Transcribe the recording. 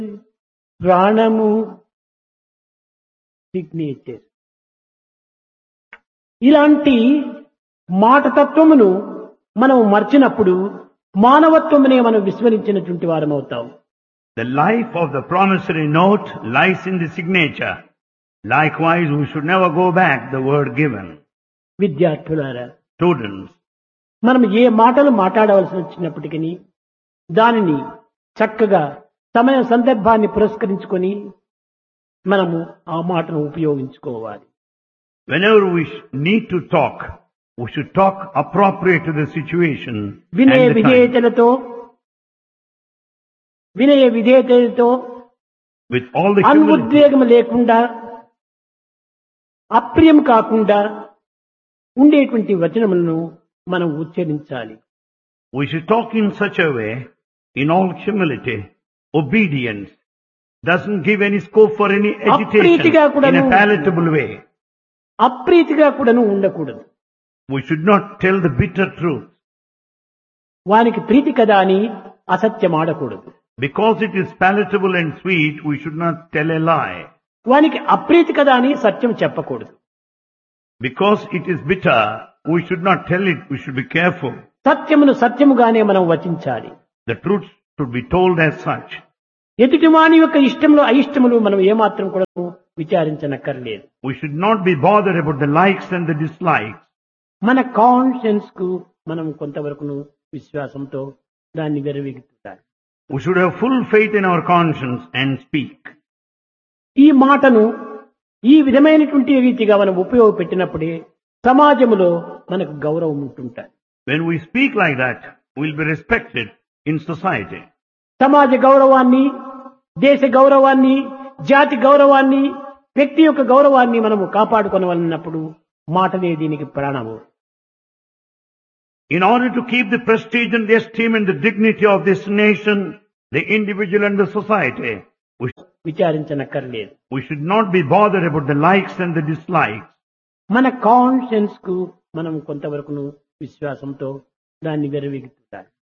ప్రాణము సిగ్నేచర్ ఇలాంటి మాట తత్వమును మనం మర్చినప్పుడు మానవత్వమునే మనం విస్మరించినటువంటి వారం అవుతాం The life of the promissory note lies in the signature. Likewise, we should never go back the word given. విద్యార్థులారా Students, మనం ఏ మాటలు మాట్లాడవలసి వచ్చినప్పటికీ దానిని చక్కగా సమయ సందర్భాన్ని పురస్కరించుకొని మనము ఆ మాటను ఉపయోగించుకోవాలి whenever we sh- need to talk, we should talk appropriate to the situation వినయ and the time. విధేయతలతో వినయ విధేయతలతో With all the humility, అనుద్వేగం లేకుండా అప్రియం కాకుండా ఉండేటువంటి వచనములను మనం ఉచ్చరించాలి we should talk in such a way, in all humility, obedience, doesn't give any scope for any agitation అప్రీతిగా in కూడాను a palatable way. అప్రీతిగా కూడాను ఉండకూడదు We should not tell the bitter truth. వానికి ప్రీతి కదా అని అసత్యం ఆడకూడదు Because it is palatable and sweet, we should not tell a lie. వానికి అప్రీతి కదా అని సత్యం చెప్పకూడదు Because it is bitter, we should not tell it, we should be careful. సత్యమును సత్యముగానే మనం వచించాలి The truth should be told as such. ఎదుటివాని యొక్క ఇష్టములు అయిష్టములు మనం ఏమాత్రం కూడా విచారించనక్కర్లేదు We should not be bothered about the likes and the dislikes. మన conscience కు మనం కొంతవరకును విశ్వాసంతో దాన్ని వెరవిగుతారు We should have full faith in our conscience and speak. ఈ మాటను ఈ విధమైనటువంటి రీతిగా మనం ఉపయోగపెట్టినప్పుడే సమాజములో మనకు గౌరవం ఉంటుంటారు When we speak like that, we'll be respected in society. సమాజ గౌరవాన్ని దేశ గౌరవాన్ని జాతి గౌరవాన్ని వ్యక్తి యొక్క గౌరవాన్ని మనము కాపాడుకొనవలన్నప్పుడు మాటనే దీనికి ప్రాణము In order to keep the prestige and the esteem and the dignity of this nation, the individual and the society, we, విచారించనక్కర్లేదు we should not be bothered about the likes and the dislikes. మన conscience కు మనం కొంతవరకును విశ్వాసంతో దాన్ని వెరవిగుతారు